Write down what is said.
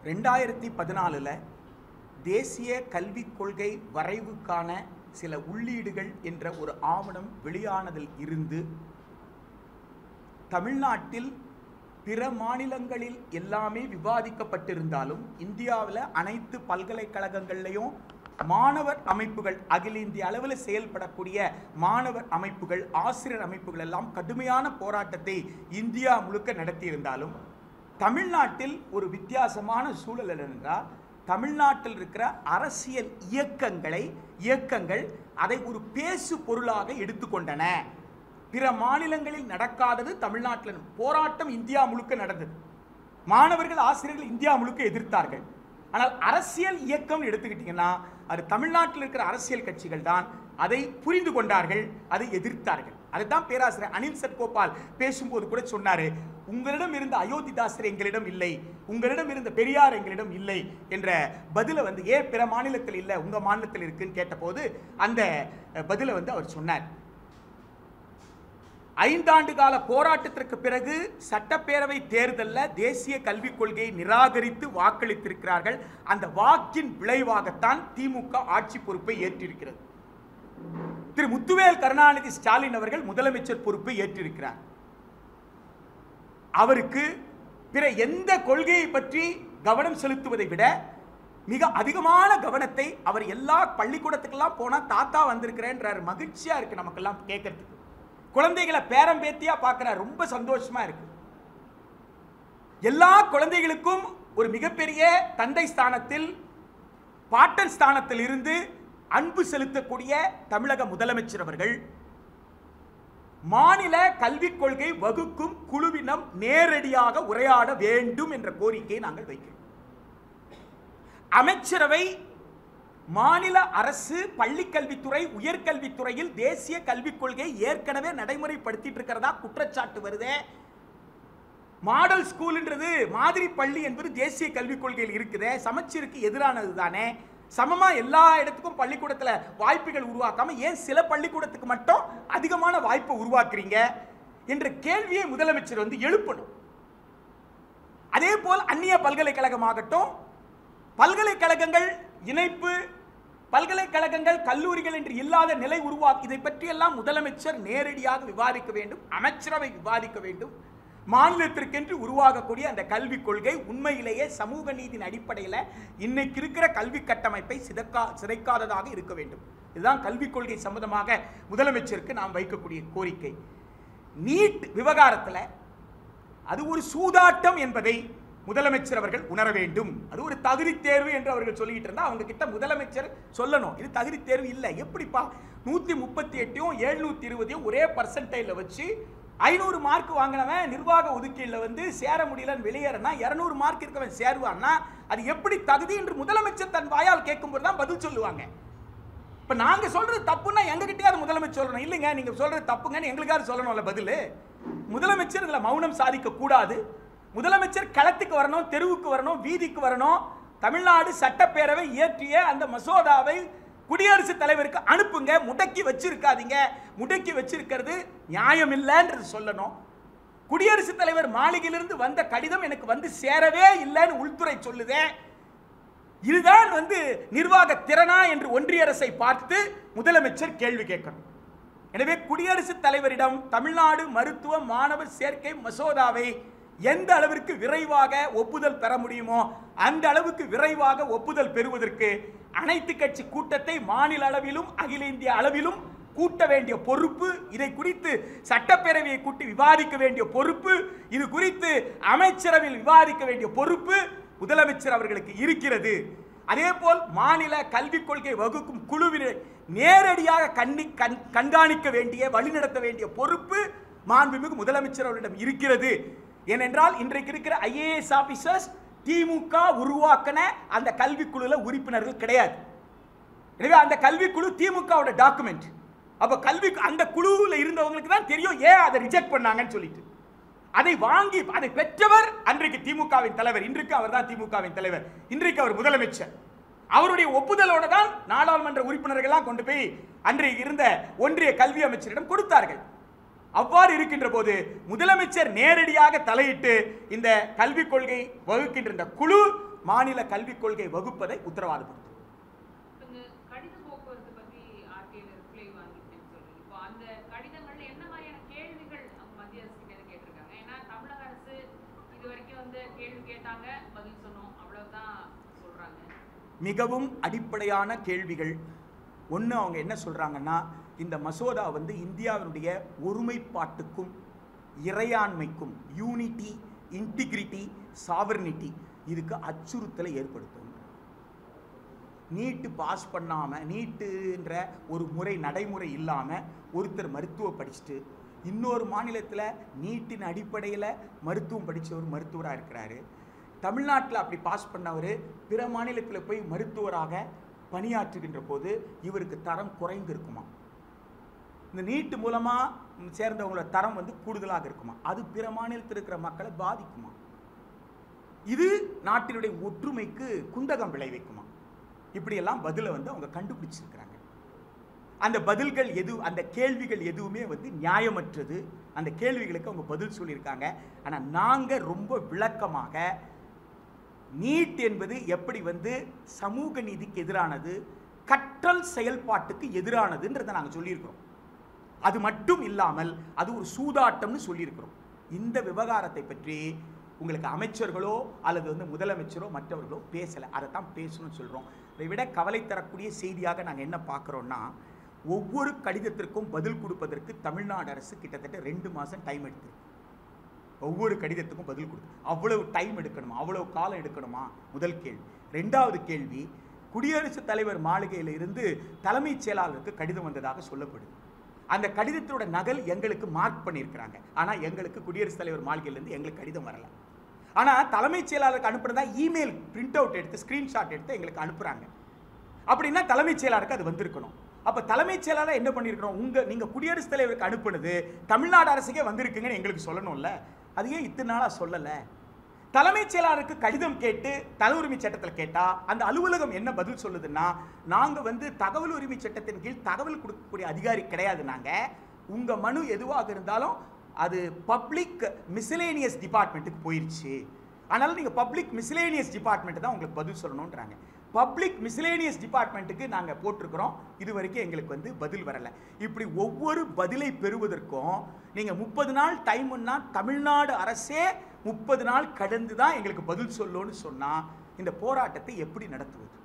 ரெண்டாயிரத்தி பதினாலில் தேசிய கல்விக் கொள்கை வரைவுக்கான சில உள்ளீடுகள் என்ற ஒரு ஆவணம் வெளியானதில் இருந்து தமிழ்நாட்டில் பிற மாநிலங்களில் எல்லாமே விவாதிக்கப்பட்டிருந்தாலும் இந்தியாவில் அனைத்து பல்கலைக்கழகங்கள்லையும் மாணவர் அமைப்புகள் அகில இந்திய அளவில் செயல்படக்கூடிய மாணவர் அமைப்புகள் ஆசிரியர் அமைப்புகள் எல்லாம் கடுமையான போராட்டத்தை இந்தியா முழுக்க நடத்தியிருந்தாலும் தமிழ்நாட்டில் ஒரு வித்தியாசமான சூழல் என்றால் தமிழ்நாட்டில் இருக்கிற அரசியல் இயக்கங்களை இயக்கங்கள் அதை ஒரு பேசு பொருளாக எடுத்துக்கொண்டன பிற மாநிலங்களில் நடக்காதது தமிழ்நாட்டில் போராட்டம் இந்தியா முழுக்க நடந்தது மாணவர்கள் ஆசிரியர்கள் இந்தியா முழுக்க எதிர்த்தார்கள் ஆனால் அரசியல் இயக்கம் எடுத்துக்கிட்டீங்கன்னா அது தமிழ்நாட்டில் இருக்கிற அரசியல் கட்சிகள் தான் அதை புரிந்து கொண்டார்கள் அதை எதிர்த்தார்கள் அதுதான் பேராசிரியர் அனில் சத்கோபால் பேசும்போது கூட சொன்னாரு உங்களிடம் இருந்த அயோத்திதாசர் எங்களிடம் இல்லை உங்களிடம் இருந்த பெரியார் எங்களிடம் இல்லை என்ற பதிலை வந்து ஏன் பிற மாநிலத்தில் இல்லை உங்க மாநிலத்தில் இருக்குன்னு கேட்டபோது அந்த பதிலை வந்து அவர் சொன்னார் ஐந்தாண்டு கால போராட்டத்திற்கு பிறகு சட்டப்பேரவை தேர்தலில் தேசிய கல்விக் கொள்கையை நிராகரித்து வாக்களித்திருக்கிறார்கள் அந்த வாக்கின் விளைவாகத்தான் திமுக ஆட்சி பொறுப்பை ஏற்றிருக்கிறது திரு முத்துவேல் கருணாநிதி ஸ்டாலின் அவர்கள் முதலமைச்சர் பொறுப்பை ஏற்றிருக்கிறார் அவருக்கு பிற எந்த கொள்கையை பற்றி கவனம் செலுத்துவதை விட மிக அதிகமான கவனத்தை அவர் எல்லா பள்ளிக்கூடத்துக்கெல்லாம் போனா தாத்தா வந்திருக்கிறேன்றார் மகிழ்ச்சியா இருக்கு நமக்கெல்லாம் கேட்கறதுக்கு குழந்தைகளை பேரம் பேத்தியா பார்க்கிறார் ரொம்ப சந்தோஷமா இருக்கு எல்லா குழந்தைகளுக்கும் ஒரு மிகப்பெரிய தந்தை ஸ்தானத்தில் பாட்டன் ஸ்தானத்தில் இருந்து அன்பு செலுத்தக்கூடிய தமிழக முதலமைச்சர் அவர்கள் மாநில கல்விக் கொள்கை வகுக்கும் குழுவினம் நேரடியாக உரையாட வேண்டும் என்ற கோரிக்கையை நாங்கள் வைக்கிறோம் அமைச்சரவை மாநில அரசு பள்ளிக்கல்வித்துறை உயர்கல்வித்துறையில் தேசிய கல்விக் கொள்கையை ஏற்கனவே நடைமுறைப்படுத்திட்டு இருக்கிறதா குற்றச்சாட்டு வருதே மாடல் ஸ்கூல்ன்றது மாதிரி பள்ளி என்பது தேசிய கல்விக் கொள்கையில் இருக்குதே சமச்சீருக்கு எதிரானது தானே சமமா எல்லா இடத்துக்கும் பள்ளிக்கூடத்துல வாய்ப்புகள் உருவாக்காம ஏன் சில பள்ளிக்கூடத்துக்கு மட்டும் அதிகமான வாய்ப்பை உருவாக்குறீங்க என்ற கேள்வியை முதலமைச்சர் வந்து எழுப்பணும் அதே போல் அந்நிய பல்கலைக்கழகமாகட்டும் பல்கலைக்கழகங்கள் இணைப்பு பல்கலைக்கழகங்கள் கல்லூரிகள் என்று இல்லாத நிலை உருவா இதை பற்றியெல்லாம் முதலமைச்சர் நேரடியாக விவாதிக்க வேண்டும் அமைச்சரவை விவாதிக்க வேண்டும் மாநிலத்திற்கென்று உருவாகக்கூடிய அந்த கல்விக் கொள்கை உண்மையிலேயே சமூக நீதியின் அடிப்படையில் இன்னைக்கு இருக்கிற கல்வி கட்டமைப்பை சிதைக்கா சிதைக்காததாக இருக்க வேண்டும் இதுதான் கல்விக் கொள்கை சம்பந்தமாக முதலமைச்சருக்கு நாம் வைக்கக்கூடிய கோரிக்கை நீட் விவகாரத்தில் அது ஒரு சூதாட்டம் என்பதை முதலமைச்சர் அவர்கள் உணர வேண்டும் அது ஒரு தகுதி தேர்வு என்று அவர்கள் சொல்லிட்டு இருந்தா அவங்க கிட்ட முதலமைச்சர் சொல்லணும் இது தகுதி தேர்வு இல்லை எப்படிப்பா நூத்தி முப்பத்தி எட்டையும் எழுநூத்தி இருபதையும் ஒரே பர்சன்டைல வச்சு ஐநூறு மார்க் வாங்கினவன் நிர்வாக ஒதுக்கீடுல வந்து சேர முடியலன்னு வெளியேறனா இருநூறு மார்க் இருக்கவன் சேருவான்னா அது எப்படி தகுதி என்று முதலமைச்சர் தன் வாயால் கேட்கும்போது தான் பதில் சொல்லுவாங்க இப்ப நாங்க சொல்றது தப்புன்னா எங்ககிட்டயாவது முதலமைச்சர் சொல்லணும் இல்லைங்க நீங்க சொல்றது தப்புங்கன்னு எங்களுக்காவது சொல்லணும்ல பதில் முதலமைச்சர் இதுல மௌனம் சாதிக்க கூடாது முதலமைச்சர் களத்துக்கு வரணும் தெருவுக்கு வரணும் வீதிக்கு வரணும் தமிழ்நாடு சட்டப்பேரவை இயற்றிய அந்த மசோதாவை குடியரசுத் தலைவருக்கு அனுப்புங்க முடக்கி வச்சிருக்காதீங்க முடக்கி வச்சிருக்கிறது நியாயம் இல்லைன்றது சொல்லணும் குடியரசுத் தலைவர் மாளிகையிலிருந்து வந்த கடிதம் எனக்கு வந்து சேரவே இல்லைன்னு உள்துறை சொல்லுதே இதுதான் வந்து நிர்வாக திறனா என்று ஒன்றிய அரசை பார்த்து முதலமைச்சர் கேள்வி கேட்கணும் எனவே குடியரசுத் தலைவரிடம் தமிழ்நாடு மருத்துவ மாணவர் சேர்க்கை மசோதாவை எந்த அளவிற்கு விரைவாக ஒப்புதல் பெற முடியுமோ அந்த அளவுக்கு விரைவாக ஒப்புதல் பெறுவதற்கு அனைத்து கட்சி கூட்டத்தை மாநில அளவிலும் அகில இந்திய அளவிலும் கூட்ட வேண்டிய பொறுப்பு இதை குறித்து சட்டப்பேரவையை கூட்டி விவாதிக்க வேண்டிய பொறுப்பு இது குறித்து அமைச்சரவையில் விவாதிக்க வேண்டிய பொறுப்பு முதலமைச்சர் அவர்களுக்கு இருக்கிறது அதே போல் மாநில கல்விக் கொள்கை வகுக்கும் குழுவினை நேரடியாக கண்ணி கண் கண்காணிக்க வேண்டிய வழிநடத்த வேண்டிய பொறுப்பு மாண்புமிகு முதலமைச்சர் அவரிடம் இருக்கிறது ஏனென்றால் இன்றைக்கு இருக்கிற ஐஏஎஸ் ஆபீசர்ஸ் திமுக உருவாக்கின அந்த கல்விக்குழுல உறுப்பினர்கள் கிடையாது எனவே அந்த கல்விக்குழு திமுகவோட டாக்குமெண்ட் அப்ப கல்வி அந்த குழுவில் இருந்தவங்களுக்கு தான் தெரியும் ஏன் அதை ரிஜெக்ட் பண்ணாங்கன்னு சொல்லிட்டு அதை வாங்கி அதை பெற்றவர் அன்றைக்கு திமுகவின் தலைவர் இன்றைக்கு அவர் தான் திமுகவின் தலைவர் இன்றைக்கு அவர் முதலமைச்சர் அவருடைய ஒப்புதலோட தான் நாடாளுமன்ற உறுப்பினர்கள்லாம் கொண்டு போய் அன்றைக்கு இருந்த ஒன்றிய கல்வி அமைச்சரிடம் கொடுத்தார்கள் அவ்வாறு இருக்கின்ற போது முதலமைச்சர் நேரடியாக தலையிட்டு இந்த கல்விக் கொள்கை வகுக்கின்ற இந்த குழு மாநில கல்விக் கொள்கை வகுப்பதை உத்தரவாதப்படுத்தும் இந்த கடித போக்குவரத்து பத்தி ஆர்டிஐல ரிப்ளை வாங்கிட்டேன்னு சொல்லி இப்போ அந்த கடிதங்கள்ல என்ன மாதிரியான கேள்விகள் அவங்க மத்திய அரசு கிட்ட இருந்து கேட்டிருக்காங்க ஏன்னா தமிழக அரசு இது வரைக்கும் வந்து கேள்வி கேட்டாங்க பதில் சொன்னோம் அவ்வளவுதான் சொல்றாங்க மிகவும் அடிப்படையான கேள்விகள் ஒன்று அவங்க என்ன சொல்கிறாங்கன்னா இந்த மசோதா வந்து இந்தியாவினுடைய ஒருமைப்பாட்டுக்கும் இறையாண்மைக்கும் யூனிட்டி இன்டிகிரிட்டி சாவர்னிட்டி இதுக்கு அச்சுறுத்தலை ஏற்படுத்தும் நீட்டு பாஸ் பண்ணாமல் நீட்டுன்ற ஒரு முறை நடைமுறை இல்லாமல் ஒருத்தர் மருத்துவம் படிச்சுட்டு இன்னொரு மாநிலத்தில் நீட்டின் அடிப்படையில் மருத்துவம் படிச்ச ஒரு மருத்துவராக இருக்கிறாரு தமிழ்நாட்டில் அப்படி பாஸ் பண்ணவர் பிற மாநிலத்தில் போய் மருத்துவராக பணியாற்றுகின்ற போது இவருக்கு தரம் குறைந்து இருக்குமா இந்த நீட்டு மூலமாக சேர்ந்தவங்களோட தரம் வந்து கூடுதலாக இருக்குமா அது பிற மாநிலத்தில் இருக்கிற மக்களை பாதிக்குமா இது நாட்டினுடைய ஒற்றுமைக்கு குந்தகம் விளைவிக்குமா இப்படியெல்லாம் பதிலை வந்து அவங்க கண்டுபிடிச்சிருக்கிறாங்க அந்த பதில்கள் எது அந்த கேள்விகள் எதுவுமே வந்து நியாயமற்றது அந்த கேள்விகளுக்கு அவங்க பதில் சொல்லியிருக்காங்க ஆனால் நாங்கள் ரொம்ப விளக்கமாக நீட் என்பது எப்படி வந்து சமூக நீதிக்கு எதிரானது கற்றல் செயல்பாட்டுக்கு எதிரானதுன்றதை நாங்கள் சொல்லியிருக்கிறோம் அது மட்டும் இல்லாமல் அது ஒரு சூதாட்டம்னு சொல்லியிருக்கிறோம் இந்த விவகாரத்தை பற்றி உங்களுக்கு அமைச்சர்களோ அல்லது வந்து முதலமைச்சரோ மற்றவர்களோ பேசலை அதை தான் பேசணும்னு சொல்கிறோம் இதை விட கவலை தரக்கூடிய செய்தியாக நாங்கள் என்ன பார்க்குறோன்னா ஒவ்வொரு கடிதத்திற்கும் பதில் கொடுப்பதற்கு தமிழ்நாடு அரசு கிட்டத்தட்ட ரெண்டு மாதம் டைம் எடுத்திருக்கு ஒவ்வொரு கடிதத்துக்கும் பதில் கொடுத்து அவ்வளவு டைம் எடுக்கணுமா அவ்வளவு காலம் எடுக்கணுமா முதல் கேள்வி ரெண்டாவது கேள்வி குடியரசுத் தலைவர் மாளிகையில் இருந்து தலைமைச் செயலாளருக்கு கடிதம் வந்ததாக சொல்லப்படுது அந்த கடிதத்தோட நகல் எங்களுக்கு மார்க் பண்ணியிருக்கிறாங்க ஆனால் எங்களுக்கு குடியரசுத் தலைவர் மாளிகையிலேருந்து எங்களுக்கு கடிதம் வரல ஆனால் தலைமைச் செயலாளருக்கு அனுப்புறதா இமெயில் பிரிண்ட் அவுட் எடுத்து ஸ்க்ரீன்ஷாட் எடுத்து எங்களுக்கு அனுப்புகிறாங்க அப்படின்னா தலைமைச் செயலாளருக்கு அது வந்திருக்கணும் அப்போ தலைமைச் செயலாளர் என்ன பண்ணியிருக்கிறோம் உங்க நீங்க குடியரசுத் தலைவருக்கு அனுப்புனது தமிழ்நாடு அரசுக்கே வந்திருக்குங்கன்னு எங்களுக்கு சொல்லணும்ல அது ஏன் இத்தனை நாளா சொல்லல தலைமைச் செயலாளருக்கு கடிதம் கேட்டு தல உரிமை சட்டத்தில் கேட்டா அந்த அலுவலகம் என்ன பதில் சொல்லுதுன்னா நாங்க வந்து தகவல் உரிமை சட்டத்தின் கீழ் தகவல் கொடுக்கக்கூடிய அதிகாரி கிடையாது நாங்க உங்க மனு எதுவாக இருந்தாலும் அது பப்ளிக் மிசிலேனியஸ் டிபார்ட்மெண்ட்டுக்கு போயிருச்சு அதனால நீங்க பப்ளிக் மிசிலேனியஸ் டிபார்ட்மெண்ட் தான் உங்களுக்கு பதில் சொல்லணுன்றாங்க பப்ளிக் மிசிலேனியஸ் டிபார்ட்மெண்ட்டுக்கு நாங்க போட்டிருக்கிறோம் இது வரைக்கும் எங்களுக்கு வந்து பதில் வரல இப்படி ஒவ்வொரு பதிலை பெறுவதற்கும் நீங்க முப்பது நாள் டைம்னா தமிழ்நாடு அரசே முப்பது நாள் கடந்து தான் எங்களுக்கு பதில் சொல்லணும்னு சொன்னா இந்த போராட்டத்தை எப்படி நடத்துவது